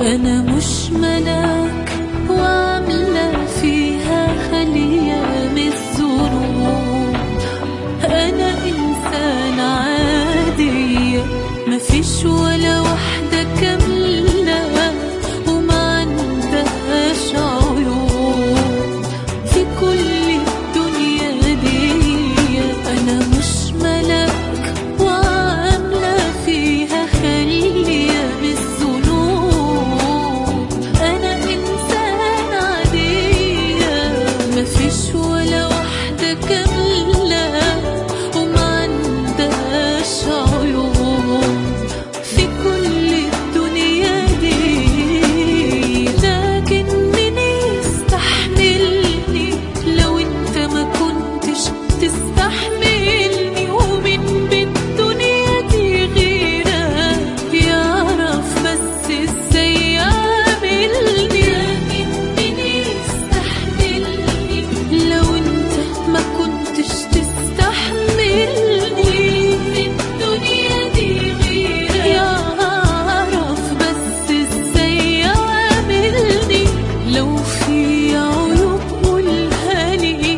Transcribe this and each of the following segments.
أنا مش ملاك وعاملة فيها خلية من الذنوب أنا إنسان عادية مفيش ولا واحدة كاملة وما عندهاش عيوب في كل الدنيا دي أنا مش ملاك وعاملة فيها خلية من الذنوب أنا إنسان عادية مفيش ولا واحدة كاملة وما عندهاش عيوب في كل الدنيا دي لكن مين يستحملني لو انت ما كنتش تستحملني ومن بالدنيا دي غيرك يعرف بس ازاي يعملني لكن مين يستحملني لو انت ما كنتش تستحملني في الدنيا دي غيرك يعرف بس ازاي يعملني لو في عيوب قولها لي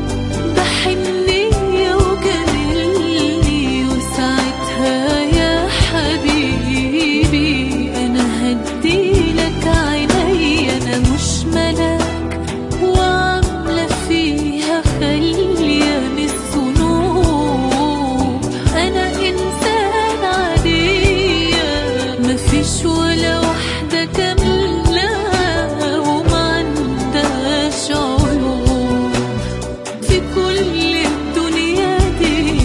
بحنية وجملني وساعتها يا حبيبي أنا هديلك عيني أنا مش ملاك وعاملة فيها خلية من الذنوب أنا إنسان عادية مفيش ولا واحدة كاملة وما عندهاش عيوب في كل الدنيا دي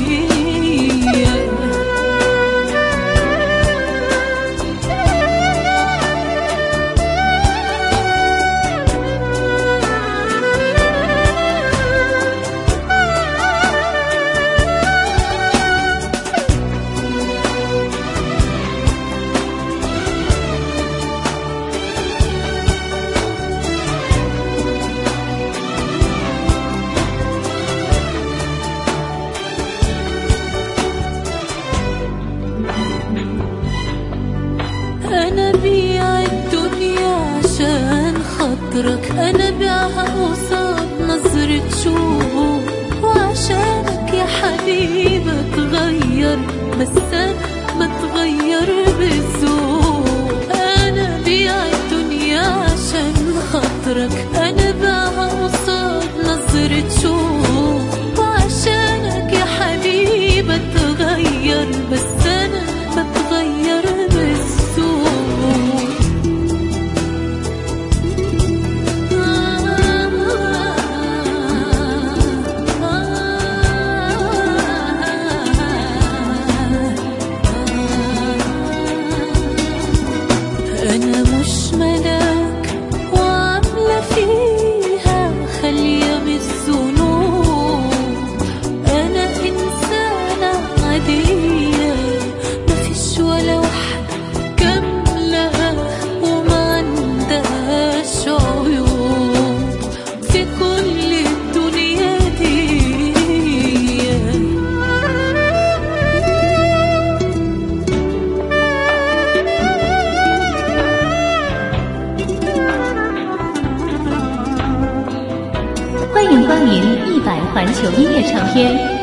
أنا بيع الدنيا عشان خاطرك أنا بيعها قصاد نظرة شوق وعشانك يا حبيبي اتغير بس أنا بتغير بالذوق أنا بيع الدنيا عشان خاطرك أنا بيعها قصاد نظرة شوق وعشانك يا حبيبي اتغير بس أنا بتغير بالذوق أنا مش ملاك وعاملة فيها خلية من الذنوب أنا إنسانة عادية مفيش ولا واحدة كاملة وما عندهاش عيوب في كل الدنيا دي 欢迎光临一百环球音乐唱片